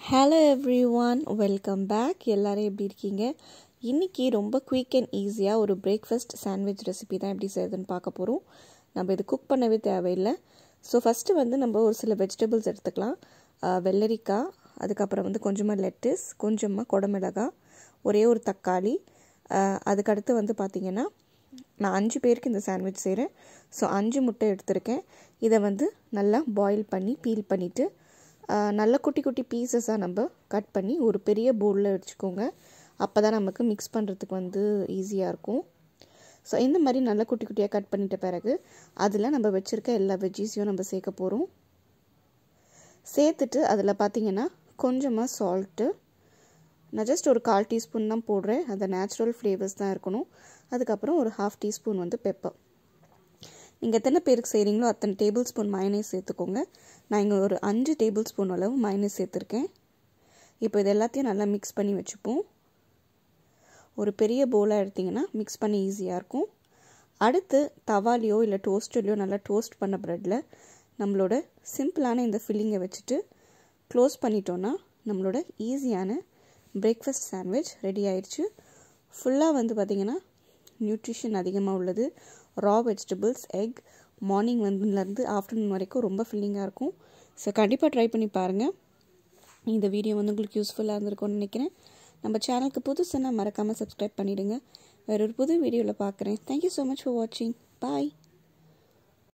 hello everyone welcome back எல்லோரும் எப்படி இருக்கீங்க இன்றைக்கி ரொம்ப குயிக் அண்ட் ஈஸியாக ஒரு பிரேக்ஃபாஸ்ட் சாண்ட்விச் ரெசிபி தான் எப்படி செய்யுதுன்னு பார்க்க போகிறோம் நம்ம இது குக் பண்ணவே தேவையில்லை ஸோ ஃபஸ்ட்டு வந்து நம்ம ஒரு சில வெஜிடபிள்ஸ் எடுத்துக்கலாம் ஆஹ் வெள்ளரிக்காய் அதுக்கப்புறம் வந்து கொஞ்சமாக லெட்டிஸ் கொஞ்சமாக குடமிளகாய் ஒரே ஒரு தக்காளி ஆஹ் அதுக்கடுத்து வந்து பார்த்திங்கன்னா நான் அஞ்சு பேருக்கு இந்த சாண்ட்விச் செய்கிறேன் ஸோ அஞ்சு முட்டை எடுத்திருக்கேன் இதை வந்து நல்லா பாயில் பண்ணி பீல் பண்ணிவிட்டு நல்ல குட்டி குட்டி பீசஸாக நம்ம கட் பண்ணி ஒரு பெரிய பவுலில் வச்சுக்கோங்க அப்போ தான் நமக்கு மிக்ஸ் பண்ணுறதுக்கு வந்து ஈஸியாக இருக்கும் ஸோ இந்த மாதிரி நல்ல குட்டி குட்டியாக கட் பண்ணிட்ட பிறகு அதில் நம்ம வச்சுருக்க எல்லா வெஜ்ஜீஸையும் நம்ம சேர்க்க போகிறோம் சேர்த்துட்டு அதில் பார்த்திங்கன்னா கொஞ்சமாக சால்ட்டு நான் ஜஸ்ட் ஒரு கால் டீஸ்பூன் தான் போடுறேன் அந்த நேச்சுரல் ஃப்ளேவர்ஸ் தான் இருக்கணும் அதுக்கப்புறம் ஒரு ஹாஃப் டீஸ்பூன் வந்து பெப்பர் நீங்கள் எத்தனை பேருக்கு செய்கிறீங்களோ அத்தனை டேபிள் ஸ்பூன் மைனஸ் சேர்த்துக்கோங்க நான் இங்கே ஒரு அஞ்சு டேபிள் ஸ்பூன் அளவு மைனஸ் சேர்த்துருக்கேன் இப்போ இது எல்லாத்தையும் நல்லா மிக்ஸ் பண்ணி வச்சுப்போம் ஒரு பெரிய பவுலாக எடுத்திங்கன்னா மிக்ஸ் பண்ண ஈஸியாக இருக்கும் அடுத்து தவாலியோ இல்லை டோஸ்டர்லையோ நல்லா டோஸ்ட் பண்ண ப்ரெட்டில் நம்மளோட சிம்பிளான இந்த ஃபில்லிங்கை வச்சுட்டு க்ளோஸ் பண்ணிட்டோன்னா நம்மளோட ஈஸியான பிரேக்ஃபாஸ்ட் சாண்ட்விச் ரெடி ஆயிடுச்சு ஃபுல்லாக வந்து பார்த்திங்கன்னா நியூட்ரிஷன் அதிகமாக உள்ளது ரா வெஜிடபிள்ஸ் எக் மார்னிங் வந்துலேருந்து ஆஃப்டர்நூன் வரைக்கும் ரொம்ப ஃபில்லிங்காக இருக்கும் ஸோ கண்டிப்பாக ட்ரை பண்ணி பாருங்கள் இந்த வீடியோ வந்து உங்களுக்கு யூஸ்ஃபுல்லாக இருந்திருக்கும்னு நினைக்கிறேன் நம்ம சேனலுக்கு புதுசுன்னா மறக்காமல் சப்ஸ்கிரைப் பண்ணிவிடுங்க வேற ஒரு புது வீடியோவில் பார்க்குறேன் தேங்க்யூ ஸோ மச் ஃபார் வாட்சிங் பாய்